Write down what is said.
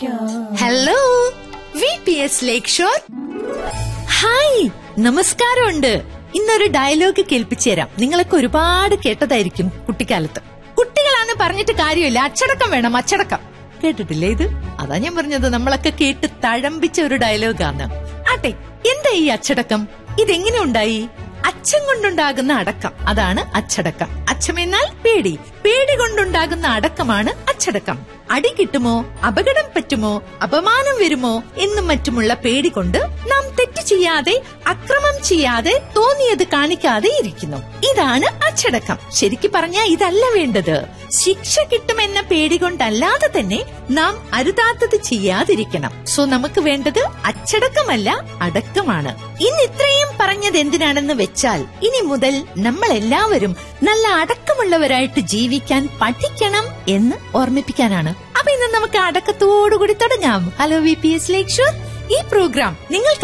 hello V P S lake shore hi നമസ്കാരമുണ്ട് ഇന്നൊരു dialogue കേൾപ്പിച്ചു തരാം നിങ്ങളൊക്കെ ഒരുപാട് കേട്ടതായിരിക്കും കുട്ടിക്കാലത്ത് കുട്ടികളാന്ന് പറഞ്ഞിട്ട് കാര്യമില്ല അച്ചടക്കം വേണം അച്ചടക്കം കേട്ടിട്ടില്ലേ ഇത് അതാ ഞാൻ പറഞ്ഞത് നമ്മളൊക്കെ കേട്ട് തഴമ്പിച്ച ഒരു ഡയലോഗാണ് ആട്ടെ എന്താ ഈ അച്ചടക്കം ഇതെങ്ങനെ ഉണ്ടായി അച്ഛൻ കൊണ്ടുണ്ടാകുന്ന അടക്കം അതാണ് അച്ചടക്കം അച്ഛമെന്നാൽ പേടി പേടി കൊണ്ടുണ്ടാകുന്ന അടക്കമാണ് അച്ചടക്കം അടി കിട്ടുമോ അപകടം പറ്റുമോ അപമാനം വരുമോ എന്നും മറ്റുമുള്ള പേടി കൊണ്ട് നാം തെറ്റ് ചെയ്യാതെ അക്രമം ചെയ്യാതെ തോന്നിയത് കാണിക്കാതെ ഇരിക്കുന്നു ഇതാണ് അച്ചടക്കം ശരിക്കു പറഞ്ഞാൽ ഇതല്ല വേണ്ടത് ശിക്ഷ കിട്ടുമെന്ന പേടി കൊണ്ടല്ലാതെ തന്നെ നാം അരുതാത്തത് ചെയ്യാതിരിക്കണം സോ നമുക്ക് വേണ്ടത് അച്ചടക്കമല്ല അടക്കമാണ് ഇന്ന് ഇത്രയും പറഞ്ഞത് എന്തിനാണെന്ന് വെച്ചാൽ ഇനി മുതൽ നമ്മൾ എല്ലാവരും നല്ല അടക്കമുള്ളവരായിട്ട് ജീവിക്കാൻ പഠിക്കണം എന്ന് ഓർമ്മിപ്പിക്കാനാണ് അപ്പൊ ഇന്ന് നമുക്ക് അടക്കത്തോടുകൂടി തുടങ്ങാം hello V P S lake shore ഈ പ്രോഗ്രാം നിങ്ങൾ